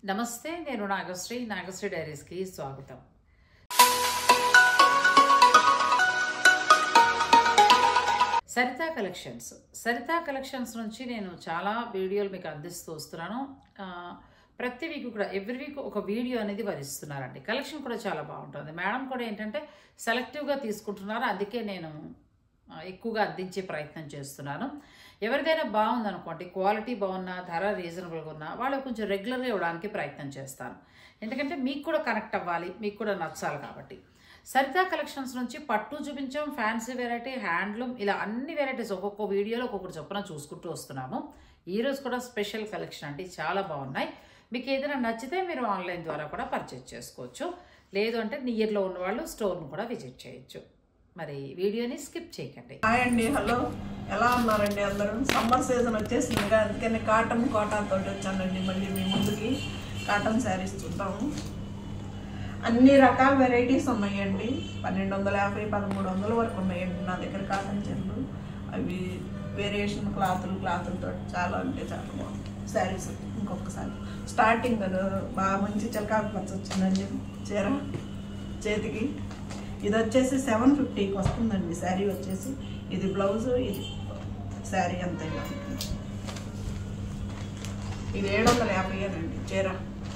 నమస్తే నేను నాగశ్రీ నాగశ్రీ డైరీస్కి స్వాగతం సరితా కలెక్షన్స్ సరితా కలెక్షన్స్ నుంచి నేను చాలా వీడియోలు మీకు అందిస్తూ వస్తున్నాను ఆ, ప్రతి వీక్ కూడా ఎవ్రీ వీక్ ఒక వీడియో అనేది వరిస్తున్నారండి కలెక్షన్ కూడా చాలా బాగుంటుంది మేడం కూడా ఏంటంటే సెలెక్టివ్గా తీసుకుంటున్నారు అందుకే నేను ఆ, ఎక్కువగా అందించే ప్రయత్నం చేస్తున్నాను ఎవరిదైనా బాగుందనుకోండి క్వాలిటీ బాగున్నా ధర రీజనబుల్గా ఉన్నా వాళ్ళు కొంచెం రెగ్యులర్గా ఇవ్వడానికి ప్రయత్నం చేస్తాను ఎందుకంటే మీకు కూడా కనెక్ట్ అవ్వాలి మీకు కూడా నచ్చాలి కాబట్టి సరితా కలెక్షన్స్ నుంచి పట్టు చూపించాం ఫ్యాన్సీ వెరైటీ హ్యాండ్లూమ్ ఇలా అన్ని వెరైటీస్ ఒక్కొక్క వీడియోలో ఒక్కొక్కటి చొప్పున చూసుకుంటూ వస్తున్నాము ఈ రోజు కూడా స్పెషల్ కలెక్షన్ అండి చాలా బాగున్నాయి మీకు ఏదైనా నచ్చితే మీరు ఆన్లైన్ ద్వారా కూడా పర్చేజ్ చేసుకోవచ్చు లేదు అంటే నియర్లో ఉన్న వాళ్ళు స్టోర్ను కూడా విజిట్ చేయొచ్చు మరి వీడియోని స్కిప్ చేయకండి హాయ్ అండి హలో ఎలా ఉన్నారండి అందరూ సమ్మర్ సీజన్ వచ్చేసిందిగా అందుకని కాటన్ కోటాన్ తోటి వచ్చానండి మళ్ళీ మీ ముందుకి కాటన్ శారీస్ చూద్దాము అన్ని రకాల వెరైటీస్ ఉన్నాయండి పన్నెండు వందల యాభై పదమూడు వందల వరకు ఉన్నాయండి నా దగ్గర కాటన్ చీరలు అవి వేరియేషన్ క్లాతులు క్లాతులతో చాలా అంటే చాలా బాగుంది శారీస్ ఇంకొకసారి స్టార్టింగ్ బాగా మంచి చిలకాకు పచ్చ వచ్చిందండి చీర చేతికి ఇది వచ్చేసి సెవెన్ ఫిఫ్టీకి వస్తుందండి శారీ వచ్చేసి ఇది బ్లౌజ్ ఇది శారీ అంత ఇలా ఉంటుంది ఇది ఏడు వందల యాభై అండి చీర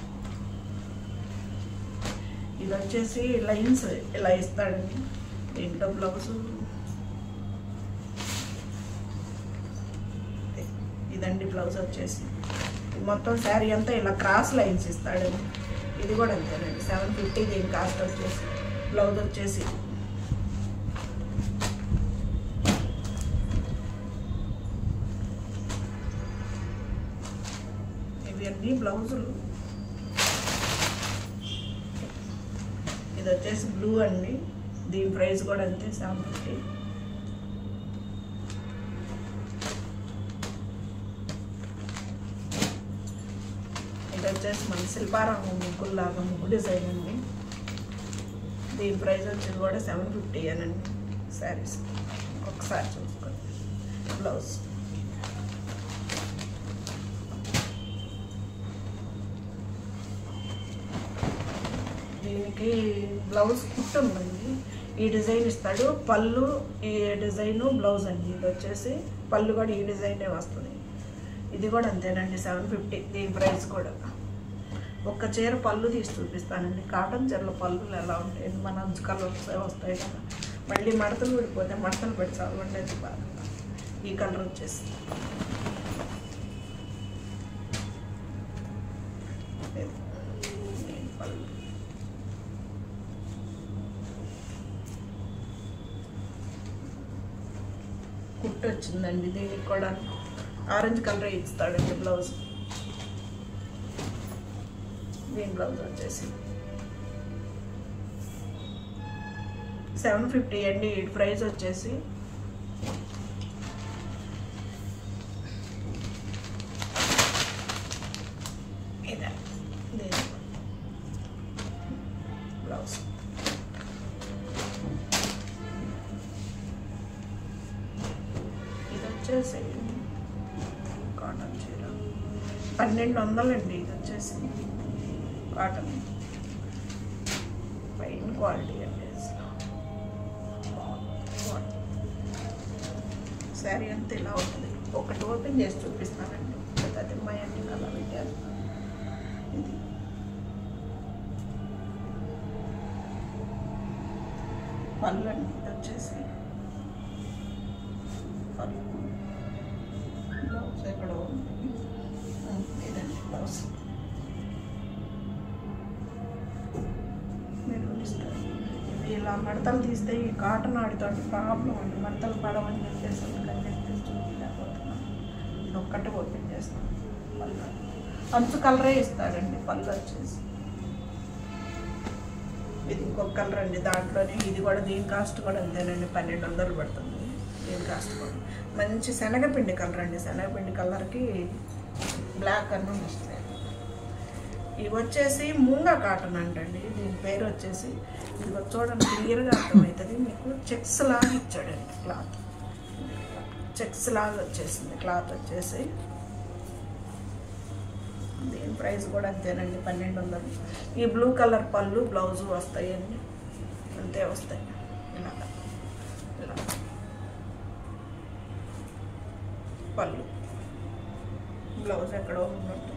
ఇది వచ్చేసి లైన్స్ ఇలా ఇస్తాడండి దీంట్లో బ్లౌజ్ ఇదండి బ్లౌజ్ వచ్చేసి ఇది మొత్తం శారీ అంతా ఇలా క్రాస్ లైన్స్ ఇస్తాడండి ఇది కూడా అంతేనండి సెవెన్ ఫిఫ్టీ దీని కాస్ట్ వచ్చేసి బ్లౌజ్ వచ్చేసి ఇవి అన్ని బ్లౌజులు ఇది వచ్చేసి బ్లూ అండి దీని ప్రైస్ కూడా అంతే సెవెన్ ఫిఫ్టీ ఇది వచ్చేసి మన శిల్పారామ ముగ్గుల్లాగా ముగ్గు డిజైన్ అండి దీని ప్రైస్ వచ్చేది కూడా సెవెన్ ఫిఫ్టీ అనండి శారీస్ ఒకసారి చూసుకోండి బ్లౌజ్ దీనికి బ్లౌజ్ కుట్టు ఉందండి ఈ డిజైన్ ఇస్తాడు పళ్ళు ఈ డిజైన్ బ్లౌజ్ అండి ఇది వచ్చేసి పళ్ళు కూడా ఈ డిజైనే వస్తుంది ఇది కూడా అంతేనండి సెవెన్ ఫిఫ్టీ దీని ప్రైస్ కూడా ఒక్క చీర పళ్ళు తీసి చూపిస్తానండి కాటన్ చీరల పళ్ళు ఎలా ఉంటాయి మన అంచు కలర్స్ వస్తాయి కదా మళ్ళీ మడతలు విడిపోతే మడతలు పెడతారు ఉండేది బాగా ఈ కలర్ వచ్చేసి ఇది. ఈ పళ్ళు కుట్టు వచ్చిందండి దీనికి కూడా ఆరెంజ్ కలర్ ఇస్తాడండి బ్లౌజ్ దీని బ్లౌజ్ వచ్చేసి సెవెన్ ఫిఫ్టీ అండి ఈ ప్రైస్ వచ్చేసి ఇదే దీని బ్లౌజ్ ఇది వచ్చేసి కాటన్ చీర పన్నెండు వందలండి ఇది వచ్చేసి కాటన్ ఫైన్ క్వాలిటీ అండి శారీ అంతా ఇలా ఉంటుంది ఒకటి ఓపెన్ చేసి చూపిస్తానండి అది మా అన్ని అలా పెట్టారు ఇది పళ్ళు అండి ఇది వచ్చేసి పళ్ళు బ్లౌజ్ ఎక్కడ ఉంది ఉమ్, ఇదండి బ్లౌజ్ మీరు ఇస్తారు ఇవి ఇలా మడతలు తీస్తే ఈ కాటన్ ఆడితో ప్రాబ్లం అండి మడతలు పడవని చెప్పేసి అందుకని చెప్పేసి చూపించలేకపోతున్నాను ఇది ఒక్కటే ఓపెన్ చేస్తాను పళ్ళు అంచు కలరే ఇస్తాడండి పళ్ళు వచ్చేసి ఇది ఇంకొక కలర్ అండి దాంట్లోనే ఇది కూడా దీని కాస్ట్ కూడా అంతేనండి పన్నెండు వందలు పడుతుంది దీని కాస్ట్ కూడా మంచి శనగపిండి కలర్ అండి శనగపిండి కలర్కి బ్లాక్ అన్న వస్తాయి ఇవి వచ్చేసి మూంగా కాటన్ అంటండి దీని పేరు వచ్చేసి ఇది చూడండి క్లియర్గా అర్థమవుతుంది మీకు చెక్స్ లాగా ఇచ్చాడండి క్లాత్ చెక్స్ లాగా వచ్చేసింది క్లాత్ వచ్చేసి దీని ప్రైస్ కూడా అంతేనండి పన్నెండు వందలు ఈ బ్లూ కలర్ పళ్ళు బ్లౌజు వస్తాయండి అంతే వస్తాయి ఇలా ఇలా పళ్ళు బ్లౌజ్ ఎక్కడో ఉన్నట్టు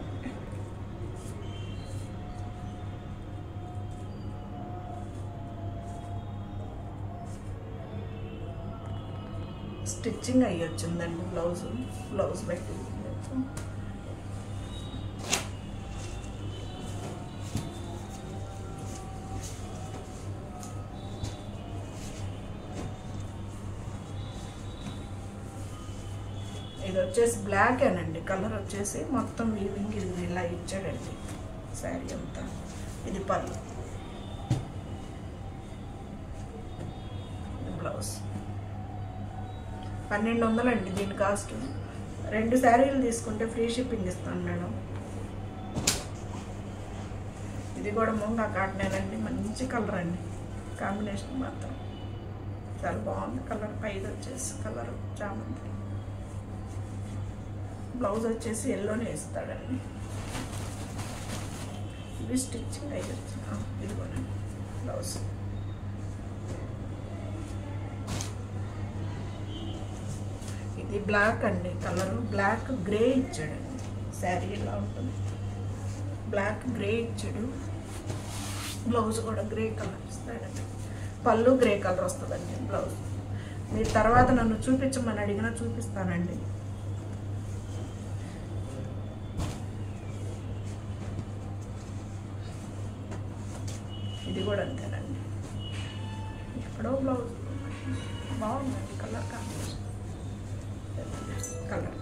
స్టిచ్చింగ్ అయ్యి వచ్చిందండి బ్లౌజ్ బ్లౌజ్ పెట్టి ఇది వచ్చేసి బ్లాక్ అనండి కలర్ వచ్చేసి మొత్తం వీవింగ్ ఇది ఇలా ఇచ్చాడండి శారీ అంతా ఇది పళ్ళు బ్లౌజ్ పన్నెండు వందలండి దీని కాస్ట్ రెండు శారీలు తీసుకుంటే ఫ్రీ షిప్పింగ్ ఇస్తాను మేడం ఇది కూడా ముంగా కాటనేనండి మంచి కలర్ అండి కాంబినేషన్ మాత్రం చాలా బాగుంది కలర్ పైది వచ్చేసి కలర్ చామంతి బ్లౌజ్ వచ్చేసి ఎల్లోనే ఇస్తాడండి ఇవి స్టిచ్చింగ్ అయ్యి వచ్చిన ఇది కూడా బ్లౌజ్ ఇది బ్లాక్ అండి కలర్ బ్లాక్ గ్రే ఇచ్చాడండి శారీ ఇలా ఉంటుంది బ్లాక్ గ్రే ఇచ్చాడు బ్లౌజ్ కూడా గ్రే కలర్ ఇస్తాడండి పళ్ళు గ్రే కలర్ వస్తుందండి బ్లౌజ్ మీరు తర్వాత నన్ను చూపించమని అడిగినా చూపిస్తానండి ఇది కూడా అంతేనండి ఎక్కడో బ్లౌజ్ బాగుందండి కలర్ కాంబినేషన్ కలర్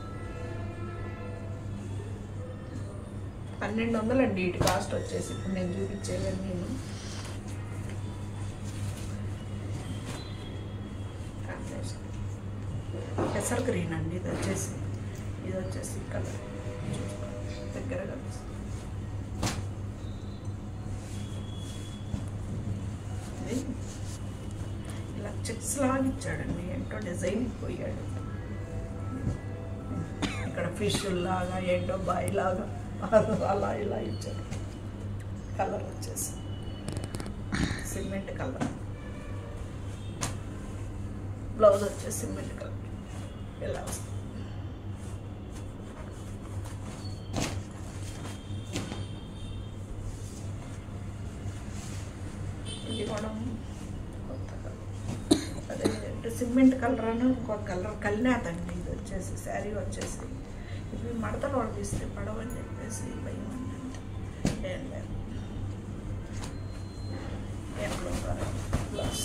పన్నెండు వందలండి ఇటు కాస్ట్ వచ్చేసి ఇప్పుడు నేను చూపించేవన్నీ నేను కాంబినేషన్ పెసర్ గ్రీన్ అండి ఇది వచ్చేసి ఇది వచ్చేసి కలర్ దగ్గర కనిపిస్తుంది ఇది ఇలా చెక్స్ లాగా ఇచ్చాడండి ఏంటో డిజైన్ పోయాడు ఇక్కడ ఫిష్ లాగా ఏంటో బాయ్ లాగా అలా ఇలా ఇచ్చాడు కలర్ వచ్చేసి సిమెంట్ కలర్ బ్లౌజ్ వచ్చేసి సిమెంట్ కలర్ ఇలా వస్తుంది ఇది కూడా కొత్త కలర్ అదే అంటే సిమెంట్ కలర్ అని ఇంకొక కలర్ కలినాదండి ఇది వచ్చేసి శారీ వచ్చేసి ఇవి మడతలు వాళ్ళు తీస్తే పడవని చెప్పేసి భయం అండి ఏం లేదు ఎప్పుడు ప్లస్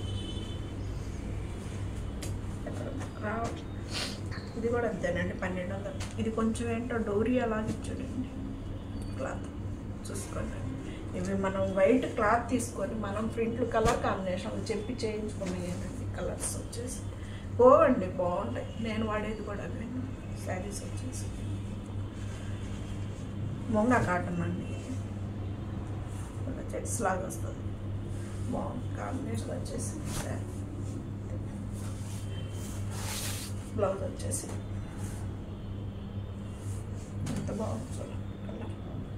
ఎక్కడ రావట్లేదు ఇది కూడా అంతేనండి పన్నెండు వందలు ఇది కొంచెం ఏంటో డోరీ అలాగే ఇచ్చాడండి క్లాత్ చూసుకోండి ఇవి మనం వైట్ క్లాత్ తీసుకొని మనం ప్రింట్లు కలర్ కాంబినేషన్ చెప్పి చేయించుకున్నాయండి కలర్స్ వచ్చేసి పోవండి బాగుంటాయి నేను వాడేది కూడా అవే శారీస్ వచ్చేసి మొంగ కాటన్ అండి చెక్స్ లాగా వస్తుంది బాగుంది కాంబినేషన్ వచ్చేసి శారీ బ్లౌజ్ వచ్చేసి ఎంత బాగుంది చూడండి కలర్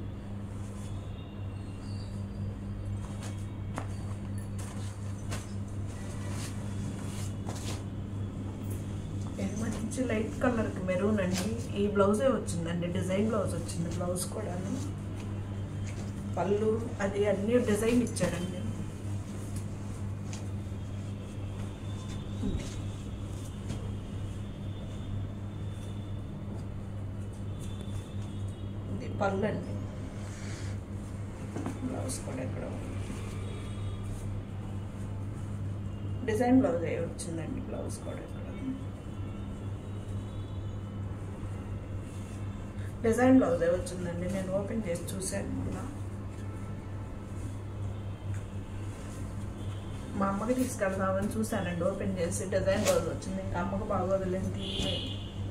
ఇది మంచి లైట్ కలర్కి మెరూన్ అండి ఈ బ్లౌజే వచ్చిందండి డిజైన్ బ్లౌజ్ వచ్చింది బ్లౌజ్ కూడాను పళ్ళు అది అన్ని డిజైన్ ఇచ్చాడండి ఇది పళ్ళు అండి బ్లౌజ్ కూడా ఎక్కడ ఉంది. డిజైన్ బ్లౌజ్ ఏ వచ్చిందండి బ్లౌజ్ కూడా ఎక్కడ ఉంది. డిజైన్ బ్లౌజ్ ఏ వచ్చిందండి నేను ఓపెన్ చేసి చూశాను మొన్న మా అమ్మకి తీసుకెళ్దామని చూశానండి ఓపెన్ చేసి డిజైన్ బ్లౌజ్ వచ్చింది ఇంకా అమ్మకు బాగోదులేని తీయలేదు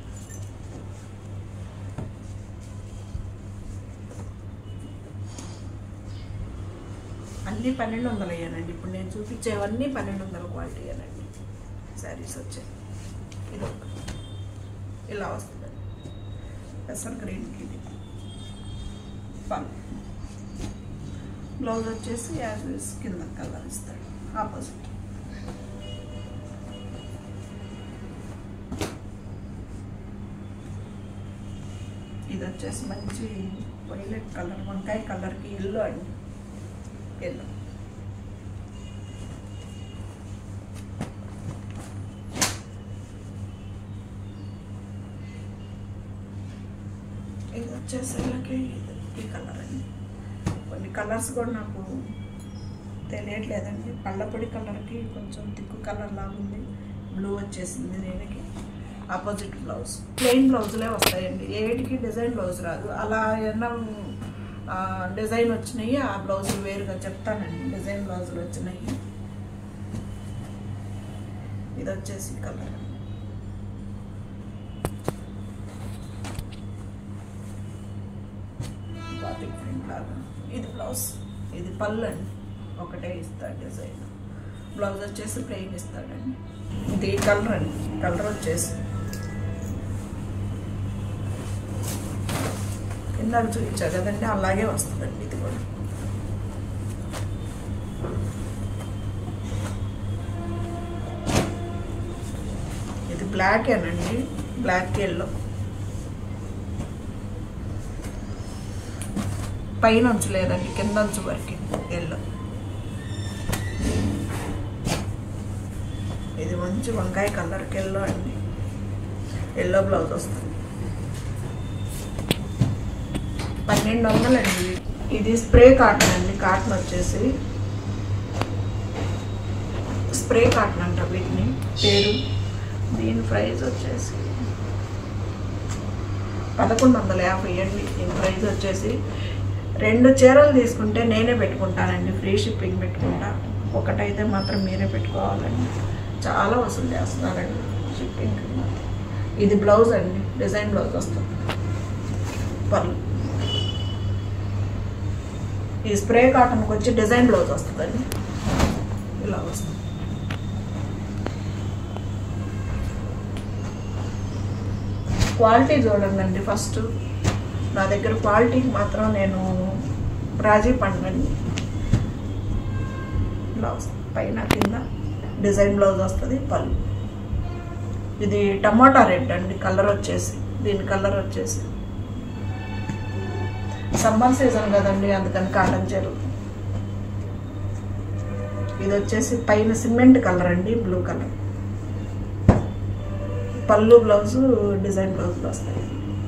అన్నీ పన్నెండు వందలు అయ్యానండి ఇప్పుడు నేను చూపించేవన్నీ పన్నెండు వందల క్వాలిటీ అయ్యానండి శారీస్ వచ్చాయి ఇది ఒక ఇలా వస్తుంది పెసర్ గ్రీన్కి ఇది పళ్ళు బ్లౌజ్ వచ్చేసి యాజ్ యూస్ కింద కలర్ ఇస్తాడు ఆపోజిట్ ఇది వచ్చేసి మంచి వైలెట్ కలర్ వంకాయ కలర్కి ఎల్లో అండి ఎల్లో ఇది వచ్చేసి వీళ్ళకి ఇది- ఈ కలర్ అండి కొన్ని కలర్స్ కూడా నాకు తెలియట్లేదండి పళ్ళపొడి కలర్కి కొంచెం తిక్కు కలర్ లాగా ఉంది బ్లూ వచ్చేసింది దీనికి ఆపోజిట్ బ్లౌజ్ ప్లెయిన్ బ్లౌజులే వస్తాయండి ఏటికి డిజైన్ బ్లౌజ్ రాదు అలా ఏమన్నా ఆ, డిజైన్ వచ్చినాయి ఆ బ్లౌజులు వేరుగా చెప్తానండి డిజైన్ బ్లౌజులు వచ్చినాయి ఇది వచ్చేసి కలర్ బాతిక్ ప్రింట్ లాగా ఇది బ్లౌజ్ ఇది పళ్ళు అండి ఒకటే ఇస్తాడు డిజైన్ బ్లౌజ్ వచ్చేసి ప్లెయిన్ ఇస్తాడండి ఇది కలర్ అండి కలర్ వచ్చేసి ఇందాక చూపించా కదండి అలాగే వస్తుందండి ఇది కూడా ఇది బ్లాక్ ఏనండి బ్లాక్ ఎల్లో పైన అంచు లేదండి కింద అంచు వరకు ఎల్లో ఇది మంచి వంకాయ కలర్కి ఎల్లో అండి ఎల్లో బ్లౌజ్ వస్తుంది పన్నెండు వందలండి ఇది స్ప్రే కాటన్ అండి కాటన్ వచ్చేసి స్ప్రే కాటన్ అంట వీటిని పేరు దీని ప్రైస్ వచ్చేసి పదకొండు వందల యాభై అండి దీని ప్రైస్ వచ్చేసి రెండు చీరలు తీసుకుంటే నేనే పెట్టుకుంటానండి ఫ్రీ షిప్పింగ్ పెట్టుకుంటా ఒకటైతే మాత్రం మీరే పెట్టుకోవాలండి చాలా వసూలు చేస్తున్నారండి షిప్పింగ్ ఇది బ్లౌజ్ అండి డిజైన్ బ్లౌజ్ వస్తుంది పర్లు ఈ స్ప్రే కాటన్కి వచ్చి డిజైన్ బ్లౌజ్ వస్తుందండి ఇలా వస్తుంది క్వాలిటీ చూడండి ఫస్ట్ నా దగ్గర క్వాలిటీకి మాత్రం నేను రాజీ పండండి బ్లౌజ్ పైన కింద డిజైన్ బ్లౌజ్ వస్తుంది పళ్ళు ఇది టమాటా రెడ్ అండి కలర్ వచ్చేసి దీని కలర్ వచ్చేసి సమ్మర్ సీజన్ కదండి అందుకని కాటన్ చీర ఇది వచ్చేసి పైన సిమెంట్ కలర్ అండి బ్లూ కలర్ పళ్ళు బ్లౌజ్ డిజైన్ బ్లౌజ్ వస్తాయి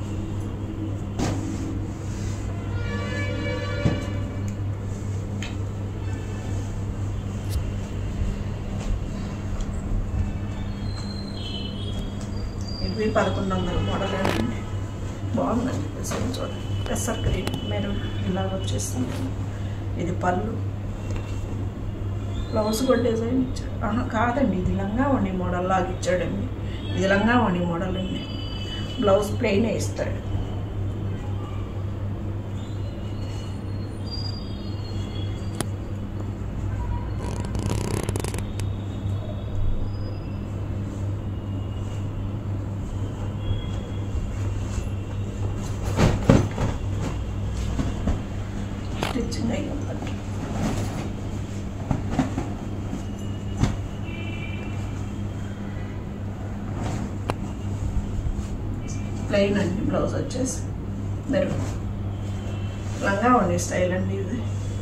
ఇవి పదకొండు వందల మోడల్ అండి బాగుందండి డిజైన్ చూడండి పెసర్ గ్రీన్ మెరూన్ ఇలా వచ్చేస్తుంది ఇది పళ్ళు బ్లౌజ్ కూడా డిజైన్ ఇచ్చాడు ఆహా కాదండి ఇది లంగా వండి మోడల్ లాగా ఇచ్చాడండి ఇది లంగా వండి మోడల్ అండి బ్లౌజ్ ప్లెయినే ఇస్తాడు స్టిచ్చింగ్ అయ్యి ఉందండి ప్లెయిన్ అండి బ్లౌజ్ వచ్చేసి మెరూన్ లంగా ఉండి స్టైల్ అండి ఇది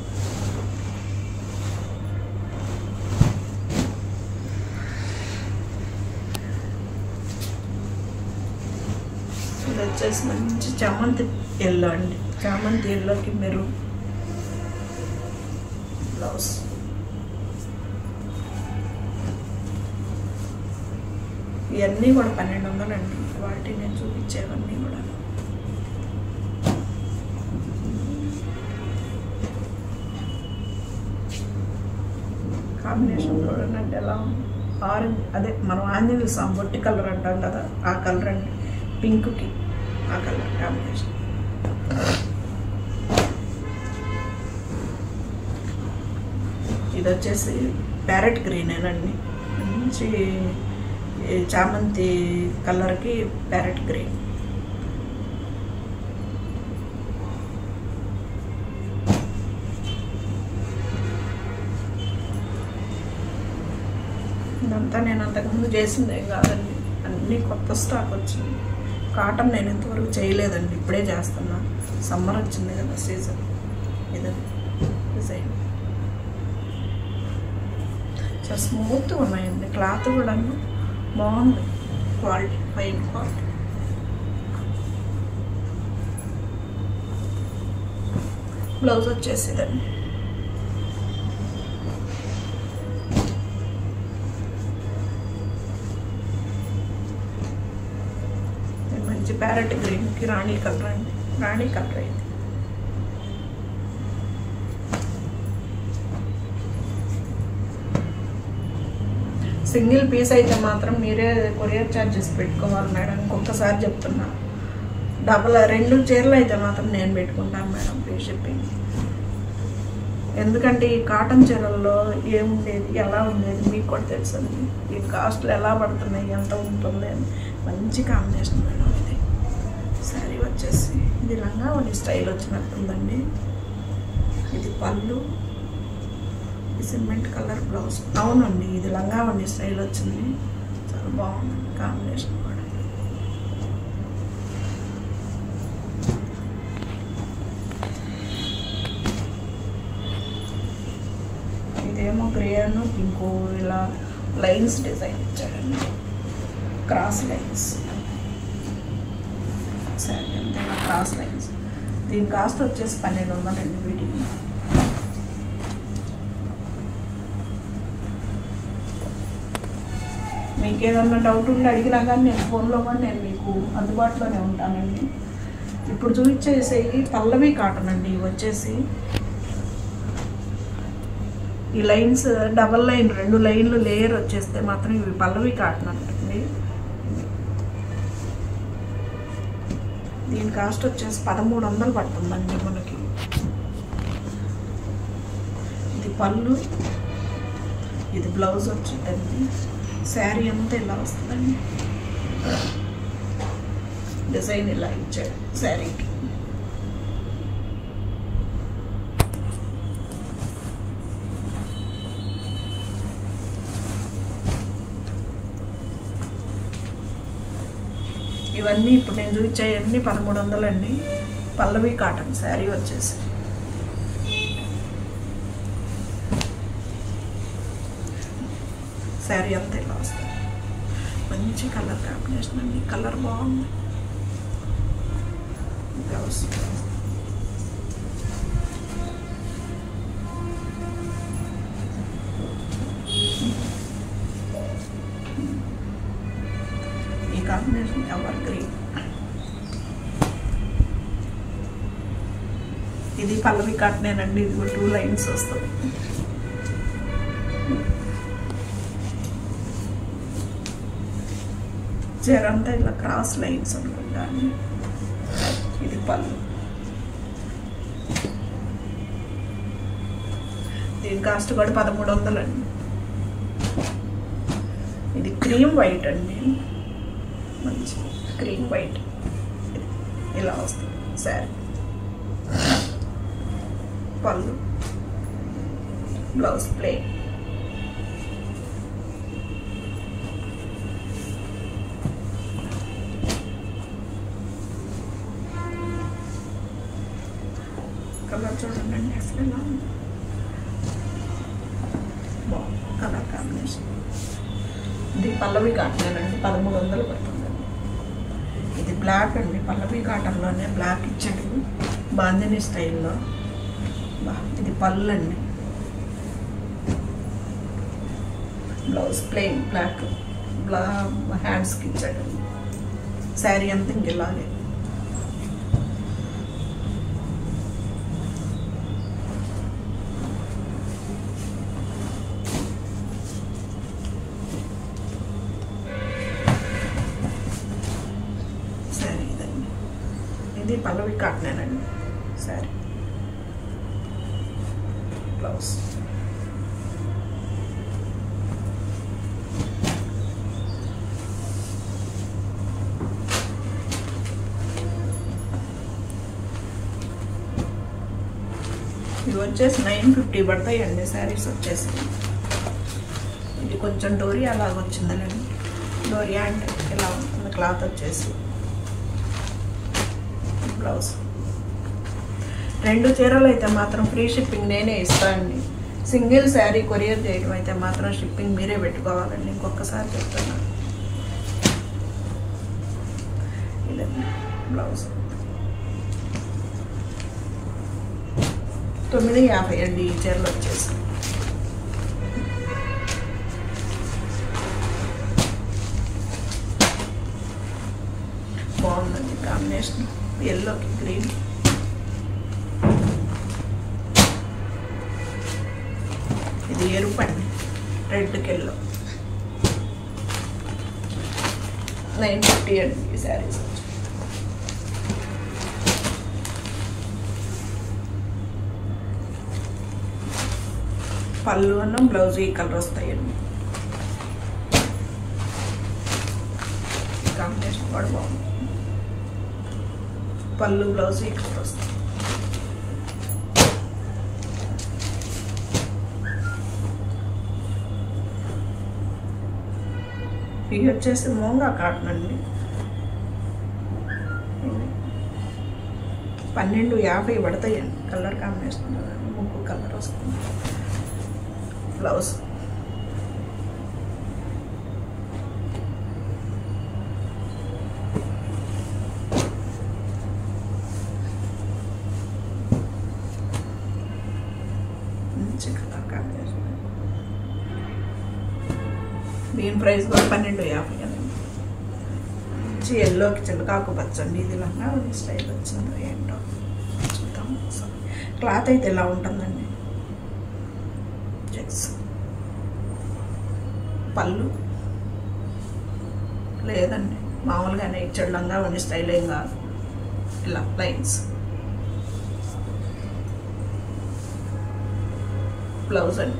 ఇది వచ్చేసి మంచి చామంతి ఎల్లో అండి చామంతి ఎల్లోకి మెరూన్ బ్లౌజ్ ఇవన్నీ కూడా పన్నెండు వందలండి వాటి నేను చూపించేవన్నీ కూడా కాంబినేషన్ చూడండి అంటే ఎలా ఉంది ఆరెంజ్ అదే మనం ఆంజనేయ స్వామి బొట్టి కలర్ అంటాం కదా ఆ కలర్ అండి పింక్కి ఆ కలర్ కాంబినేషన్ ఇది వచ్చేసి ప్యారెట్ గ్రీనేనండి మంచి ఈ చామంతి కలర్కి ప్యారెట్ గ్రీన్ ఇదంతా నేను అంతకుముందు చేసింది ఏం కాదండి అన్నీ కొత్త స్టాక్ వచ్చింది కాటన్ నేను ఇంతవరకు చేయలేదండి ఇప్పుడే చేస్తున్నా సమ్మర్ వచ్చింది కదా సీజన్ ఇదండి డిజైన్ చాలా స్మూత్ ఉన్నాయండి క్లాత్ కూడా బాగుంది క్వాలిటీ ఫైన్ క్వాలిటీ బ్లౌజ్ వచ్చేసేదండి ఇది మంచి ప్యారెట్ గ్రీన్కి రాణి కలర్ అండి రాణి కలర్ అయింది సింగిల్ పీస్ అయితే మాత్రం మీరే కొరియర్ ఛార్జెస్ పెట్టుకోవాలి మేడం ఇంకొకసారి చెప్తున్నా డబల్ రెండు చీరలు అయితే మాత్రం నేను పెట్టుకుంటాను మేడం ఫ్రీ షిప్పింగ్ ఎందుకంటే ఈ కాటన్ చీరల్లో ఏముండేది ఎలా ఉండేది మీకు కూడా తెలుసండి ఈ కాస్ట్లు ఎలా పడుతున్నాయి ఎంత ఉంటుంది అని మంచి కాంబినేషన్ మేడం ఇది శారీ వచ్చేసి ఇది లంగా ఒక స్టైల్ వచ్చినట్టుందండి ఇది పళ్ళు ఈ సిమెంట్ కలర్ బ్లౌజ్ అవునండి ఇది లంగా వండి స్టైల్ వచ్చింది చాలా బాగుంది కాంబినేషన్ కూడా ఇదేమో గ్రేను పింకు ఇలా లైన్స్ డిజైన్ ఇచ్చాడండి క్రాస్ లైన్స్ సరే అంతే క్రాస్ లైన్స్ దీని కాస్ట్ వచ్చేసి పన్నెండు వందలండి వీటికి మీకు ఏదన్నా డౌట్ ఉండి అడిగినా కానీ నేను ఫోన్లో కూడా నేను మీకు అందుబాటులోనే ఉంటానండి ఇప్పుడు చూపించేసేవి పల్లవి కాటన్ అండి ఇవి వచ్చేసి ఈ లైన్స్ డబల్ లైన్ రెండు లైన్లు లేయర్ వచ్చేస్తే మాత్రం ఇవి పల్లవి కాటన్ అంటుంది దీని కాస్ట్ వచ్చేసి పదమూడు వందలు పడుతుందండి మనకి ఇది పళ్ళు ఇది బ్లౌజ్ వచ్చిందండి శారీ అంతా ఇలా వస్తుందండి డిజైన్ ఇలా ఇచ్చాడు శారీకి ఇవన్నీ ఇప్పుడు నేను చూపించేవన్నీ పదమూడు వందలండి పల్లవి కాటన్ శారీ వచ్చేసి శారీ అంతా ఇలా వస్తుంది మంచి కలర్ కాంబినేషన్ అండి కలర్ బాగుంది బ్లౌజ్ ఈ కాంబినేషన్ ఎవర్ గ్రీన్ ఇది పల్లవి కాటనేనండి ఇది టూ లైన్స్ వస్తుంది చీరంతా ఇలా క్రాస్ లైన్స్ అనుకుంటాను ఇది పళ్ళు దీని కాస్ట్ కూడా పదమూడు వందలండి ఇది క్రీమ్ వైట్ అండి మంచి క్రీమ్ వైట్ ఇలా వస్తుంది శారీ పళ్ళు బ్లౌజ్ ప్లేన్ కలర్ చూడండి అసలు ఎలా ఉంది బాగుంది కలర్ కాంబినేషన్ ఇది పల్లవి కాటన్ అండి పదమూడు వందలు పడుతుందండి ఇది బ్లాక్ అండి పల్లవి కాటన్లోనే బ్లాక్ ఇచ్చాడు బాందిని స్టైల్లో బా ఇది పళ్ళు అండి బ్లౌజ్ ప్లెయిన్ బ్లాక్ బ్లా హ్యాండ్స్కి ఇచ్చాడు శారీ అంతా ఇంక ఇలాగే సరే ఇదండి ఇది పల్లవి కాటనేనండి సరే బ్లౌజ్ ఇవి వచ్చేసి నైన్ ఫిఫ్టీ పడతాయండి శారీస్ వచ్చేసి ఇది కొంచెం డోరీ అలాగ వచ్చిందండి డోరీ అండ్ ఇలా ఉంటుంది క్లాత్ వచ్చేసి బ్లౌజ్ రెండు చీరలు అయితే మాత్రం ఫ్రీ షిప్పింగ్ నేనే ఇస్తానండి సింగిల్ శారీ కొరియర్ చేయడం అయితే మాత్రం షిప్పింగ్ మీరే పెట్టుకోవాలండి ఇంకొకసారి చెప్తున్నాను ఇలా బ్లౌజ్ తొమ్మిది యాభై అండి ఈ చీరలు వచ్చేసి బాగుందండి కాంబినేషన్ ఎల్లోకి గ్రీన్ ఇది ఎరుపు అండి రెడ్కి ఎల్లో నైన్ ఫిఫ్టీ అండి ఈ శారీస్ వచ్చి పళ్ళు అన్న బ్లౌజ్ ఈ కలర్ వస్తాయండి కాంబినేషన్ కూడా బాగుంది పళ్ళు బ్లౌజ్ ఈ కలర్ వస్తాయి ఇవి వచ్చేసి మోంగా కాటన్ అండి పన్నెండు యాభై పడతాయండి కలర్ కాంబినేషన్ ముగ్గు కలర్ వస్తుంది బ్లౌజ్ మంచి కలర్ కాంబినేషన్ దీని ప్రైస్ కూడా పన్నెండు యాభై అండి మంచి ఎల్లోకి చిలకాకు పచ్చండి ఇది లంగా స్టైల్ వచ్చిందో ఏంటో చూద్దాం ఒకసారి. క్లాత్ అయితే ఇలా ఉంటుందండి చెక్స్ పళ్ళు లేదండి మామూలుగానే ఇచ్చాడు లంగా ఉండి స్టైల్ ఏం కాదు ఇలా లైన్స్ బ్లౌజ్ అండి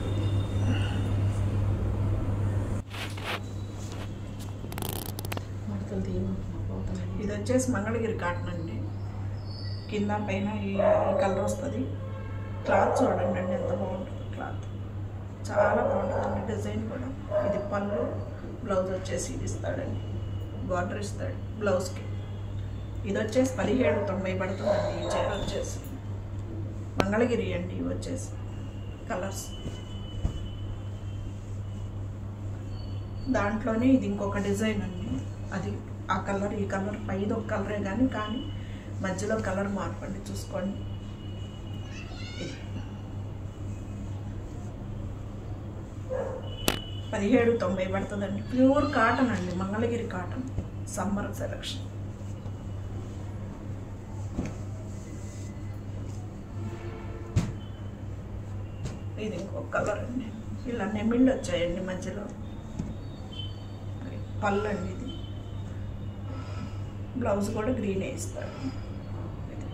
మడతలు తీయమంటున్నా పోతున్నాయి. ఇది వచ్చేసి మంగళగిరి కాటన్ అండి కింద పైన ఈ ఈ కలర్ వస్తుంది క్లాత్ చూడండి అండి ఎంత బాగుంటుంది క్లాత్ చాలా బాగుంటుందండి డిజైన్ కూడా ఇది పళ్ళు బ్లౌజ్ వచ్చేసి ఇది ఇస్తాడండి బార్డర్ ఇస్తాడు బ్లౌజ్కి ఇది వచ్చేసి పదిహేడు తొంభై పడుతుందండి ఈ చీర వచ్చేసి మంగళగిరి అండి ఇవి వచ్చేసి కలర్స్ దాంట్లోనే ఇది ఇంకొక డిజైన్ అండి అది ఆ కలర్ ఈ కలర్ పైది ఒక కలరే కానీ కానీ మధ్యలో కలర్ మార్పండి చూసుకోండి ఇది. పదిహేడు తొంభై పడుతుందండి ప్యూర్ కాటన్ అండి మంగళగిరి కాటన్ సమ్మర్ సెలక్షన్ ఇది ఇంకొక కలర్ అండి ఇలా నెమిళ్ళు వచ్చాయండి మధ్యలో పళ్ళు అండి ఇది బ్లౌజ్ కూడా గ్రీనే ఇస్తాడు ఇది.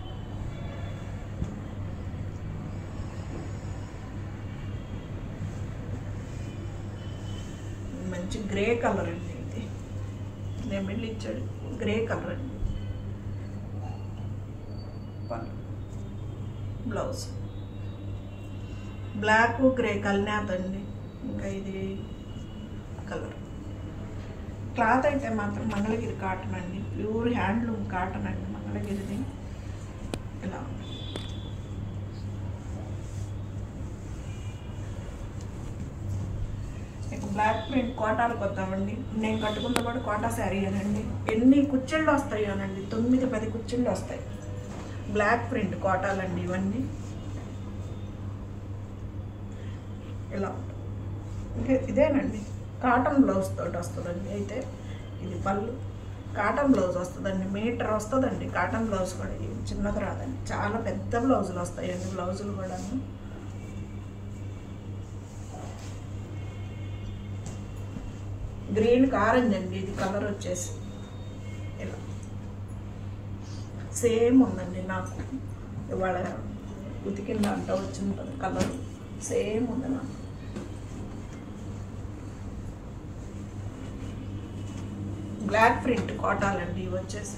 మంచి గ్రే కలర్ అండి ఇది నెమిళ్ళు ఇచ్చాడు గ్రే కలర్ అండి పళ్ళు బ్లౌజ్ బ్లాక్ గ్రే కల్నాథ్ అండి ఇంకా ఇది కలర్ క్లాత్ అయితే మాత్రం మంగళగిరి కాటన్ అండి ప్యూర్ హ్యాండ్లూమ్ కాటన్ అండి మంగళగిరిది ఇలా ఉంది. ఇక బ్లాక్ ప్రింట్ కోటాలకు వద్దామండి నేను కట్టుకున్న కూడా కోటా శారీ అనండి ఎన్ని కుచ్చిళ్ళు వస్తాయోనండి తొమ్మిది పది కుచ్చిళ్ళు వస్తాయి బ్లాక్ ప్రింట్ కోటాలండి ఇవన్నీ ఇలా ఉంటుంది ఇంకా ఇదేనండి కాటన్ బ్లౌజ్ తోటి వస్తుందండి అయితే ఇది పళ్ళు కాటన్ బ్లౌజ్ వస్తుందండి మీటర్ వస్తుందండి కాటన్ బ్లౌజ్ కూడా ఇది చిన్నది రాదండి చాలా పెద్ద బ్లౌజులు వస్తాయండి బ్లౌజులు కూడా గ్రీన్ ఆరెంజ్ అండి ఇది కలర్ వచ్చేసి ఇలా సేమ్ ఉందండి నాకు ఇవాళ ఉతికిన దాంట్లో వచ్చి ఉంటుంది కలర్ సేమ్ ఉంది నాకు బ్లాక్ ప్రింట్ కోటాలండి ఇవి వచ్చేసి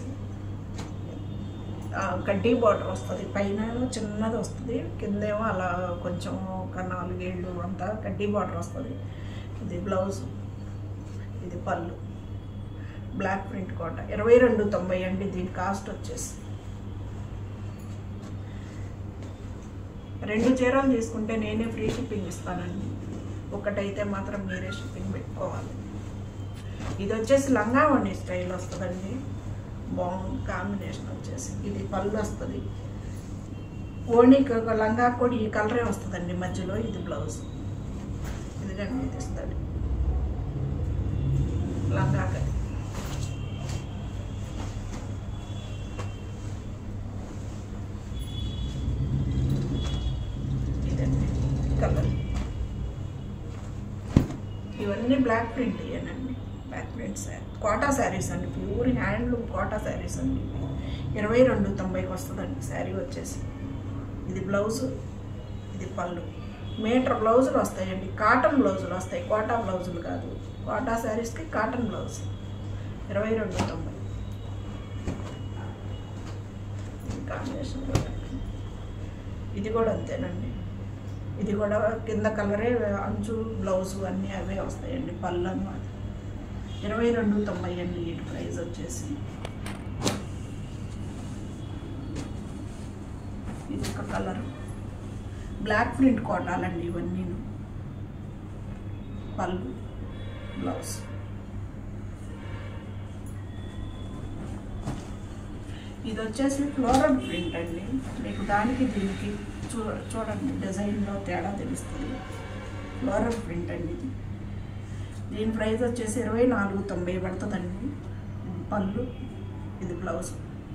ఆ, కడ్డీ బార్డర్ వస్తుంది పైన చిన్నది వస్తుంది కిందేమో అలా కొంచెం ఒక నాలుగేళ్ళు అంతా కడ్డీ బార్డర్ వస్తుంది ఇది బ్లౌజ్ ఇది పళ్ళు బ్లాక్ ప్రింట్ కోట ఇరవై రెండు తొంభై అండి దీని కాస్ట్ వచ్చేసి రెండు చీరలు తీసుకుంటే నేనే ఫ్రీ షిప్పింగ్ ఇస్తానండి ఒకటైతే మాత్రం మీరే షిప్పింగ్ పెట్టుకోవాలి ఇది వచ్చేసి లంగావణి స్టైల్ వస్తుందండి బాగుంది కాంబినేషన్ వచ్చేసి ఇది పళ్ళు వస్తుంది ఓణికి ఒక లంగా కూడా ఈ కలరే వస్తుందండి మధ్యలో ఇది బ్లౌజ్ ఇదిగండి ఇది ఇస్తుంది లంగాకి ఇదండి కలర్ ఇవన్నీ బ్లాక్ ప్రింట్ ఇయ్యానండి బ్లాక్ ప్రింట్ శారీ కోటా శారీస్ అండి ప్యూర్ హ్యాండ్లూమ్ కోటా శారీస్ అండి ఇరవై రెండు తొంభైకి వస్తుందండి శారీ వచ్చేసి ఇది బ్లౌజు ఇది పళ్ళు మీటర్ బ్లౌజులు వస్తాయండి కాటన్ బ్లౌజులు వస్తాయి కోటా బ్లౌజులు కాదు కోటా శారీస్కి కాటన్ బ్లౌజ్ ఇరవై రెండు తొంభై ఈ కాంబినేషన్ కూడా. ఇది కూడా అంతేనండి ఇది కూడా కింద కలరే అంచు బ్లౌజు అన్నీ అవే వస్తాయండి పళ్ళు అన్నమాట ఇరవై రెండు తొంభై అండి వీటి ప్రైస్ వచ్చేసి ఇది ఒక కలర్ బ్లాక్ ప్రింట్ కోటాలండి ఇవన్నీ పళ్ళు బ్లౌజ్ ఇది వచ్చేసి ఫ్లోరల్ ప్రింట్ అండి మీకు దానికి దీనికి చూ చూడండి డిజైన్లో తేడా తెలుస్తుంది ఫ్లోరల్ ప్రింట్ అండి ఇది దీని ప్రైస్ వచ్చేసి ఇరవై నాలుగు తొంభై పడుతుందండి ఇది పళ్ళు ఇది బ్లౌజ్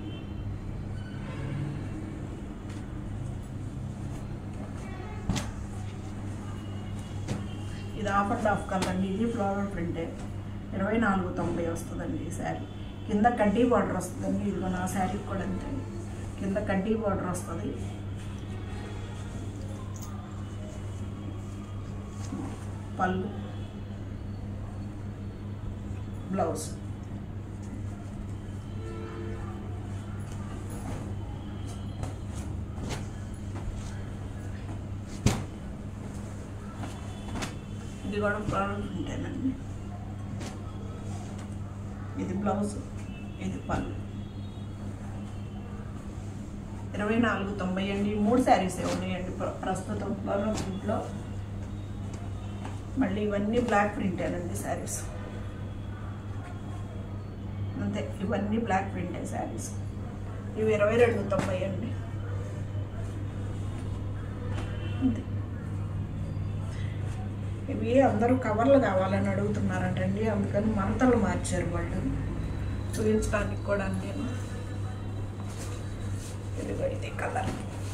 ఇది ఆఫ్ అండ్ ఆఫ్ కలర్ అండి ఇది ఫ్లోరల్ ప్రింటే ఇరవై నాలుగు తొంభై వస్తుందండి ఈ శారీ కింద కడ్డీ బార్డర్ వస్తుందండి ఇది నా శారీ కూడా అంతే కింద కడ్డీ బార్డర్ వస్తుంది పళ్ళు బ్లౌజ్ ఇది కూడా ఫ్లోరల్ ప్రింటేనండి ఇది బ్లౌజ్ ఇది పళ్ళు ఇరవై నాలుగు తొంభై అండి మూడు శారీసే ఉన్నాయండి ప్ర- ప్రస్తుతం ఫ్లోరల్ ప్రింట్లో మళ్ళీ ఇవన్నీ బ్లాక్ ప్రింటేనండి శారీస్ అంతే ఇవన్నీ బ్లాక్ ప్రింటే శారీస్ ఇవి ఇరవై రెండు తొంభై అండి అంతే ఇవి అందరూ కవర్లు కావాలని అడుగుతున్నారంటండి అందుకని మడతలు మార్చారు వాళ్ళు చూపించడానికి కూడా నేను ఇదిగో ఇది కలర్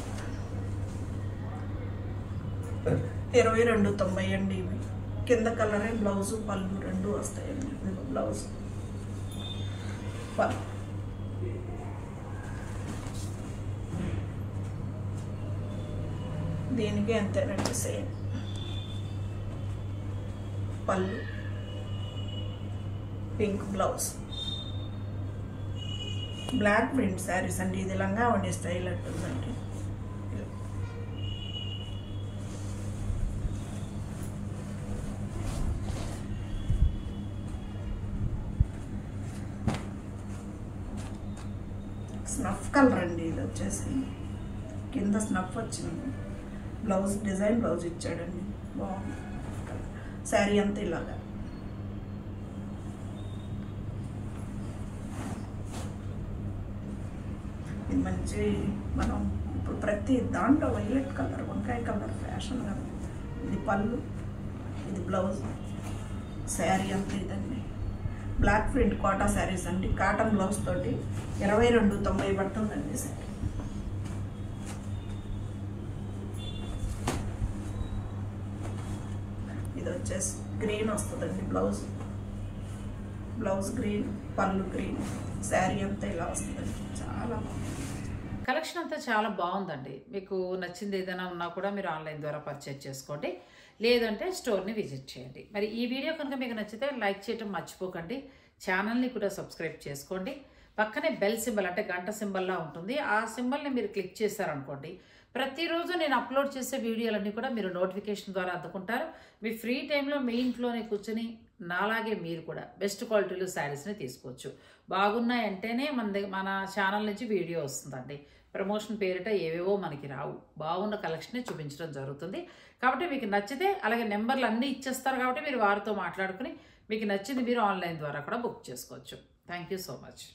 ఇరవై రెండు తొంభై అండి ఇవి కింద కలరే బ్లౌజ్ పళ్ళు రెండు వస్తాయండి ఇదిగో బ్లౌజ్ పళ్ళు దీనికి అంతేనండి సేమ్ పళ్ళు pink blouse block print saris అండి ఇది లంగా ఉండే స్టైల్ అంటుందండి స్నఫ్ కలర్ అండి ఇది వచ్చేసి కింద స్నఫ్ వచ్చింది బ్లౌజ్ డిజైన్ బ్లౌజ్ ఇచ్చాడండి బాగుంది శారీ అంతా ఇలాగా ఇది మంచి మనం ఇప్పుడు ప్రతి దాంట్లో వైలెట్ కలర్ వంకాయ కలర్ ఫ్యాషన్ కదా ఇది పళ్ళు ఇది బ్లౌజ్ శారీ అంతా ఇదండి బ్లాక్ ప్రింట్ కోటా శారీస్ అండి కాటన్ బ్లౌజ్ తోటి ఇరవై రెండు తొంభై పడుతుందండి శారీ ఇది వచ్చేసి గ్రీన్ వస్తుందండి బ్లౌజ్ బ్లౌజ్ గ్రీన్ పళ్ళు గ్రీన్ శారీ అంతా ఇలా వస్తుందండి చాలా బాగుంది కలెక్షన్ అంతా చాలా బాగుందండి మీకు నచ్చింది ఏదైనా ఉన్నా కూడా మీరు ఆన్లైన్ ద్వారా పర్చేజ్ చేసుకోండి లేదంటే స్టోర్ని విజిట్ చేయండి మరి ఈ వీడియో కనుక మీకు నచ్చితే లైక్ చేయటం మర్చిపోకండి ఛానల్ని కూడా సబ్స్క్రైబ్ చేసుకోండి పక్కనే బెల్ సింబల్ అంటే గంట సింబల్లా ఉంటుంది ఆ సింబల్ని మీరు క్లిక్ చేశారనుకోండి ప్రతిరోజు నేను అప్లోడ్ చేసే వీడియోలన్నీ కూడా మీరు నోటిఫికేషన్ ద్వారా అందుకుంటారు మీ ఫ్రీ టైంలో మీ ఇంట్లోనే కూర్చొని నాలాగే మీరు కూడా బెస్ట్ క్వాలిటీలో శారీస్ని తీసుకోవచ్చు బాగున్నాయంటేనే మన దగ్గర మన ఛానల్ నుంచి వీడియో వస్తుందండి ప్రమోషన్ పేరిట ఏవేవో మనకి రావు బాగున్న కలెక్షనే చూపించడం జరుగుతుంది కాబట్టి మీకు నచ్చితే అలాగే నెంబర్లు అన్నీ ఇచ్చేస్తారు కాబట్టి మీరు వారితో మాట్లాడుకుని మీకు నచ్చింది మీరు ఆన్లైన్ ద్వారా కూడా బుక్ చేసుకోవచ్చు థ్యాంక్ యూ సో మచ్